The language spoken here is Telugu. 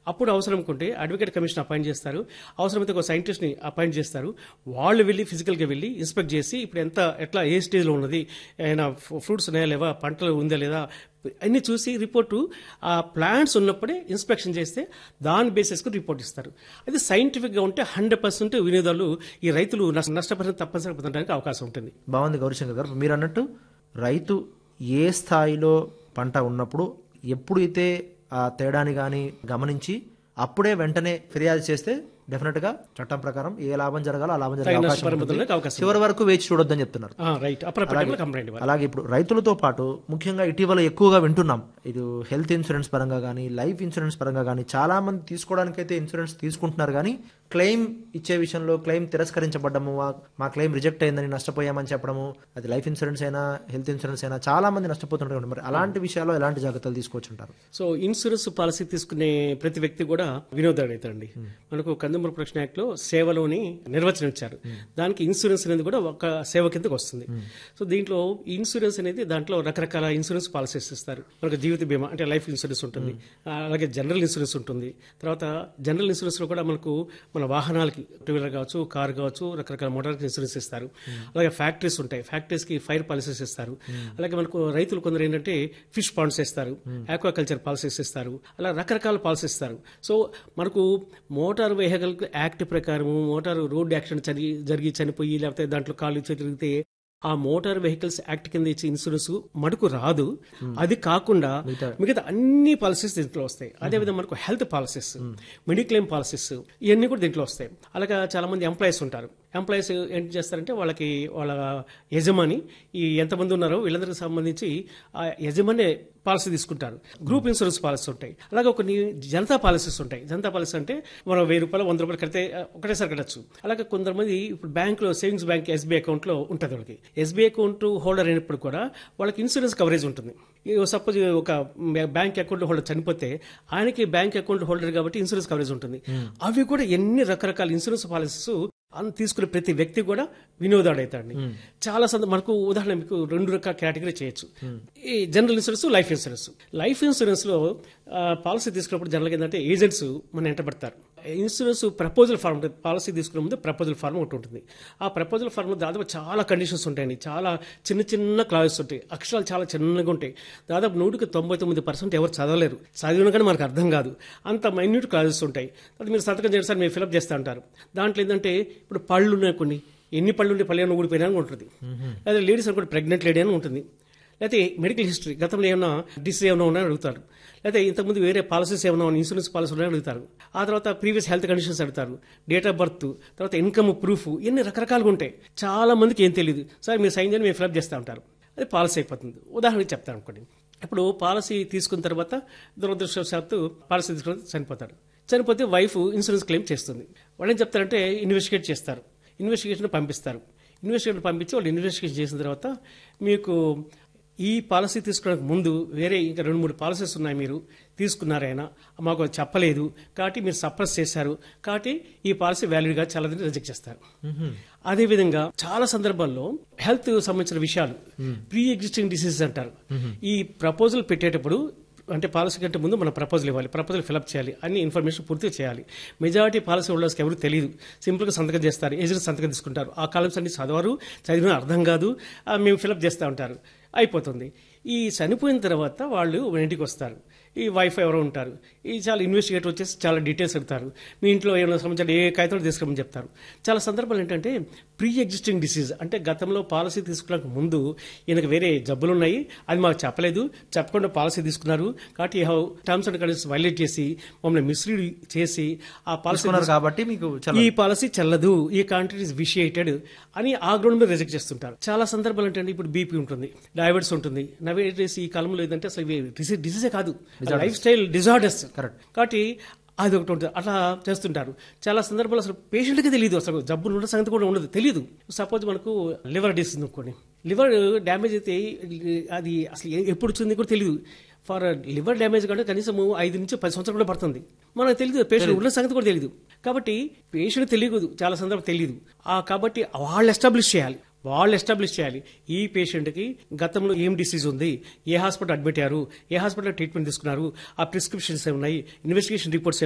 అప్పుడు అవసరం అనుకుంటే అడ్వకేట్ కమిషన్ అపాయింట్ చేస్తారు అవసరమైతే ఒక సైంటిస్ట్ని అపాయింట్ చేస్తారు వాళ్ళు వెళ్ళి ఫిజికల్గా వెళ్ళి ఇన్స్పెక్ట్ చేసి ఇప్పుడు ఎంత ఎట్లా ఏ స్టేజ్లో ఉన్నది ఏమైనా ఫ్రూట్స్ ఉన్నాయా లేవా పంటలు ఉందా లేదా అన్ని చూసి రిపోర్టు ఆ ప్లాంట్స్ ఉన్నప్పుడే ఇన్స్పెక్షన్ చేస్తే దాని బేసిస్కు రిపోర్ట్ ఇస్తారు అది సైంటిఫిక్గా ఉంటే హండ్రెడ్ పర్సెంట్ వినియోగదారులు ఈ రైతులు నష్ట- నష్టపరిహారం తప్పనిసరిగా పొందడానికి అవకాశం ఉంటుంది బాగుంది గౌరీశంకర్ గారు మీరు అన్నట్టు రైతు ఏ స్థాయిలో పంట ఉన్నప్పుడు ఎప్పుడైతే ఆ తేడాని కానీ గమనించి అప్పుడే వెంటనే ఫిర్యాదు చేస్తే డెఫినెట్ గా చట్టం ప్రకారం ఏ లాభం జరగాలో ఆ లాభం జరిగే తగిన అవకాశం నష్టపరిహారం ఉంటుంది. పొందడానికి అవకాశం చివరి వరకు వేచి చూడొద్దని చెప్తున్నారు రైట్ అప్రపేటలో కంప్లైంట్ ఇవ్వాలి అలాగే ఇప్పుడు రైతులతో పాటు ముఖ్యంగా ఇటీవల ఎక్కువగా వింటున్నాం ఇది హెల్త్ ఇన్సూరెన్స్ పరంగా కానీ లైఫ్ ఇన్సూరెన్స్ పరంగా కానీ చాలా మంది తీసుకోవడానికైతే ఇన్సూరెన్స్ తీసుకుంటున్నారు కానీ క్లెయిమ్ ఇచ్చే విషయంలో క్లెయిమ్ తిరస్కరించబడ్డము మా- మా క్లెయిమ్ రిజెక్ట్ అయిందని నష్టపోయామని చెప్పడము అది లైఫ్ ఇన్సూరెన్స్ అయినా హెల్త్ ఇన్సూరెన్స్ అయినా చాలా మంది నష్టపోతుంటారు మరి అలాంటి విషయాల్లో ఎలాంటి జాగ్రత్తలు తీసుకోవచ్చుంటారు సో ఇన్సూరెన్స్ పాలసీ తీసుకునే ప్రతి వ్యక్తి కూడా వినోదాడు అవుతాడండి మనకు కందుమూరు ప్రొటెక్షన్ యాక్ట్ లో సేవలోని నిర్వచనం ఇచ్చారు దానికి ఇన్సూరెన్స్ అనేది కూడా ఒక సేవ కిందకు వస్తుంది సో దీంట్లో ఇన్సూరెన్స్ అనేది దాంట్లో రకరకాల ఇన్సూరెన్స్ పాలసీస్ ఇస్తారు మనకు జీవిత బీమా అంటే లైఫ్ ఇన్సూరెన్స్ ఉంటుంది ఆ, అలాగే జనరల్ ఇన్సూరెన్స్ ఉంటుంది తర్వాత జనరల్ ఇన్సూరెన్స్ లో కూడా మనకు మన వాహనాలకి టూ వీలర్ కావచ్చు కార్ కావచ్చు రకరకాల మోటార్ ఇన్సూరెన్స్ ఇస్తారు అలాగే ఫ్యాక్టరీస్ ఉంటాయి ఫ్యాక్టరీస్ కి ఫైర్ పాలసీస్ ఇస్తారు అలాగే మనకు రైతులు కొందరు ఏంటంటే ఫిష్ పాండ్స్ ఇస్తారు ఆక్వాకల్చర్ పాలసీస్ ఇస్తారు అలా రకరకాల పాలసీస్ ఇస్తారు సో మనకు మోటార్ వెహికల్ యాక్ట్ ప్రకారము మోటార్ రోడ్ యాక్సిడెంట్ చని జరిగి చనిపోయి లేకపోతే దాంట్లో కాళ్ళు చేతిరిగితే ఆ మోటార్ వెహికల్స్ యాక్ట్ కింద ఇచ్చే ఇన్సూరెన్స్ మటుకు రాదు అది కాకుండా మిగతా అన్ని పాలసీస్ దీంట్లో వస్తాయి అదేవిధంగా మనకు హెల్త్ పాలసీస్ మెడిక్లెయిమ్ పాలసీస్ ఇవన్నీ కూడా దీంట్లో వస్తాయి అలాగే చాలా మంది ఎంప్లాయీస్ ఉంటారు ఎంప్లాయీస్ ఏం చేస్తారంటే వాళ్ళకి వాళ్ళ యజమాని ఈ ఎంతమంది ఉన్నారో వీళ్ళందరికి సంబంధించి ఆ యజమాని పాలసీ తీసుకుంటారు గ్రూప్ ఇన్సూరెన్స్ పాలసీ ఉంటాయి అలాగే కొన్ని జనతా పాలసీస్ ఉంటాయి జనతా పాలసీ అంటే మనం వెయ్యి రూపాయలు వంద రూపాయలు కడితే ఆ, ఒకటేసారి కట్టచ్చు అలాగే కొంతమంది ఇప్పుడు బ్యాంకులో సేవింగ్స్ బ్యాంక్ ఎస్బీఐ అకౌంట్లో ఉంటుంది వాళ్ళకి ఎస్బీఐ అకౌంట్ హోల్డర్ అయినప్పుడు కూడా వాళ్ళకి ఇన్సూరెన్స్ కవరేజ్ ఉంటుంది సపోజ్ ఒక బ్యాంక్ అకౌంట్ హోల్డర్ చనిపోతే ఆయనకి బ్యాంక్ అకౌంట్ హోల్డర్ కాబట్టి ఇన్సూరెన్స్ కవరేజ్ ఉంటుంది అవి కూడా ఎన్ని రకరకాల ఇన్సూరెన్స్ పాలసీస్ అన్ తీసుకునే ప్రతి వ్యక్తి కూడా వినోదాడు అవుతాడు చాలా సంద మనకు ఉదాహరణ మీకు రెండు రకాల కేటగిరీ చేయొచ్చు ఈ general insurance life insurance life insurance లో ఆ, పాలసీ తీసుకున్నప్పుడు జనరల్గా ఏంటంటే ఏజెంట్స్ మన ఎంటబడతారు ఇన్సూరెన్స్ ప్రపోజల్ ఫార్మ్ ఉంటుంది పాలసీ తీసుకునే ముందు ప్రపోజల్ ఫార్మ్ ఒకటి ఉంటుంది ఆ ప్రపోజల్ ఫార్మ్ దాదాపు చాలా కండిషన్స్ ఉంటాయండి చాలా చిన్న చిన్న క్లాజెస్ ఉంటాయి అక్షరాలు చాలా చిన్నగా ఉంటాయి దాదాపు నూటికి తొంభై తొమ్మిది పర్సెంట్ ఎవరు చదవలేరు చదివిన కానీ మనకు అర్థం కాదు అంత మైన్యూట్ క్లాజెస్ ఉంటాయి అది మీరు సంతకం చేస్తారు మీరు ఫిలప్ చేస్తూ ఉంటారు దాంట్లో ఏంటంటే ఇప్పుడు పళ్ళు ఉన్నాయి కొన్ని ఎన్ని పళ్ళు ఉంటే పళ్ళు ఏమైనా ఊడిపోయినా అని ఉంటుంది అదే లేడీస్ అనుకోండి ప్రెగ్నెంట్ లేడీ అని ఉంటుంది లేకపోతే మెడికల్ హిస్టరీ గతంలో ఏమైనా డిసీజ్ ఏమైనా ఉన్నాయని అడుగుతారు లేకపోతే ఇంతకుముందు వేరే పాలసీస్ ఏమైనా ఉన్నాయి, ఇన్సూరెన్స్ పాలసీ ఉన్నాయని అడుగుతారు ఆ తర్వాత ప్రీవియస్ హెల్త్ కండిషన్స్ అడుగుతారు డేట్ ఆఫ్ బర్త్ తర్వాత ఇన్కమ్ ప్రూఫ్ ఇన్ని రకరకాలుగా ఉంటాయి చాలా మందికి ఏం తెలియదు సార్ మీరు సైన్ చేయండి మేము ఫిలప్ చేస్తూ ఉంటారు అది పాలసీ అయిపోతుంది ఉదాహరణకి చెప్తాను అనుకోండి ఇప్పుడు పాలసీ తీసుకున్న తర్వాత దురదృష్టవశాత్తు పాలసీ తీసుకున్న తర్వాత చనిపోతాడు చనిపోతే వైఫ్ ఇన్సూరెన్స్ క్లెయిమ్ చేస్తుంది వాళ్ళు ఏం చెప్తారంటే ఇన్వెస్టిగేట్ చేస్తారు ఇన్వెస్టిగేషన్ పంపిస్తారు ఇన్వెస్టిగేషన్ పంపించి వాళ్ళు ఇన్వెస్టిగేషన్ చేసిన తర్వాత మీకు ఈ పాలసీ తీసుకోవడానికి ముందు వేరే ఇంకా రెండు మూడు పాలసీస్ ఉన్నాయి మీరు తీసుకున్నారైనా మాకు అది చెప్పలేదు కాబట్టి మీరు సప్రెస్ చేశారు కాబట్టి ఈ పాలసీ వ్యాలిడ్గా చాలాదని రిజెక్ట్ చేస్తారు అదేవిధంగా చాలా సందర్భాల్లో హెల్త్ సంబంధించిన విషయాలు ప్రీ ఎగ్జిస్టింగ్ డిసీజెస్ అంటారు ఈ ప్రపోజల్ పెట్టేటప్పుడు అంటే పాలసీ కంటే ముందు మనం ప్రపోజల్ ఇవ్వాలి ప్రపోజల్ ఫిలప్ చేయాలి అన్ని ఇన్ఫర్మేషన్ పూర్తిగా చేయాలి మెజారిటీ పాలసీ హోల్డర్స్కి ఎవరు తెలియదు సింపుల్గా సంతకం చేస్తారు ఏజెంట్ సంతకం తీసుకుంటారు ఆ కాలమ్స్ అన్ని చదవరు చదివిన అర్థం కాదు ఆ, మేము ఫిలప్ చేస్తూ ఉంటారు అయిపోతుంది ఈ చనిపోయిన తర్వాత వాళ్ళు మన ఇంటికి వస్తారు ఈ వైఫై ఎవరో ఉంటారు ఈ చాలా ఇన్వెస్టిగేటర్ వచ్చేసి చాలా డీటెయిల్స్ అడుగుతారు మీ ఇంట్లో ఏమైనా సంబంధించిన ఏ కాగితాలు తీసుకురమని చెప్తారు చాలా సందర్భాలు ఏంటంటే ప్రీ ఎగ్జిస్టింగ్ డిసీజ్ అంటే గతంలో పాలసీ తీసుకోవడానికి ముందు ఈయనకు వేరే జబ్బులు ఉన్నాయి అది మాకు చెప్పలేదు చెప్పకుండా పాలసీ తీసుకున్నారు కాబట్టి టర్మ్స్ అండ్ కండిషన్స్ వైలేట్ చేసి మమ్మల్ని మిస్లీడ్ చేసి ఆ పాలసీ తీసుకున్నారు కాబట్టి మీకు చాలా ఈ పాలసీ చెల్లదు ఈ కాంట్రాక్ట్ ఇస్ విషియేటెడ్ అని ఆ గ్రౌండ్ మీద రిజెక్ట్ చేస్తుంటారు చాలా సందర్భాలు ఏంటంటే ఇప్పుడు బీపీ ఉంటుంది డయాబెటిస్ ఉంటుంది నవేడేస్ ఈ కాలంలో ఏంటంటే అసలు ఇవి డిసీజ్ డిసీజే కాదు లైఫ్ స్టైల్ డిజార్డర్స్ Correct. కాబట్టి అది ఒకటి ఉంటుంది అట్లా చేస్తుంటారు చాలా సందర్భాలు అసలు పేషెంట్కి తెలియదు అసలు జబ్బులు ఉన్న సంగతి కూడా ఉండదు తెలియదు సపోజ్ మనకు లివర్ డిసీజ్ అనుకోండి లివర్ డ్యామేజ్ అయితే అది అసలు ఏ- ఎప్పుడు వచ్చింది కూడా తెలియదు ఫర్ లివర్ డ్యామేజ్ కంటే కనీసం ఐదు నుంచి పది సంవత్సరాలు కూడా పడుతుంది మనకు తెలియదు పేషెంట్ ఉన్న సంగతి కూడా తెలియదు కాబట్టి పేషెంట్ తెలియదు చాలా సందర్భం తెలియదు ఆ కాబట్టి వాళ్ళు ఎస్టాబ్లిష్ చేయాలి వాళ్ళు ఎస్టాబ్లిష్ చేయాలి ఈ పేషెంట్కి గతంలో ఏం డిసీజ్ ఉంది ఏ హాస్పిటల్ అడ్మిట్ అయ్యారు ఏ హాస్పిటల్ ట్రీట్మెంట్ తీసుకున్నారు ఆ ప్రిస్క్రిప్షన్స్ ఉన్నాయి ఇన్వెస్టిగేషన్ రిపోర్ట్స్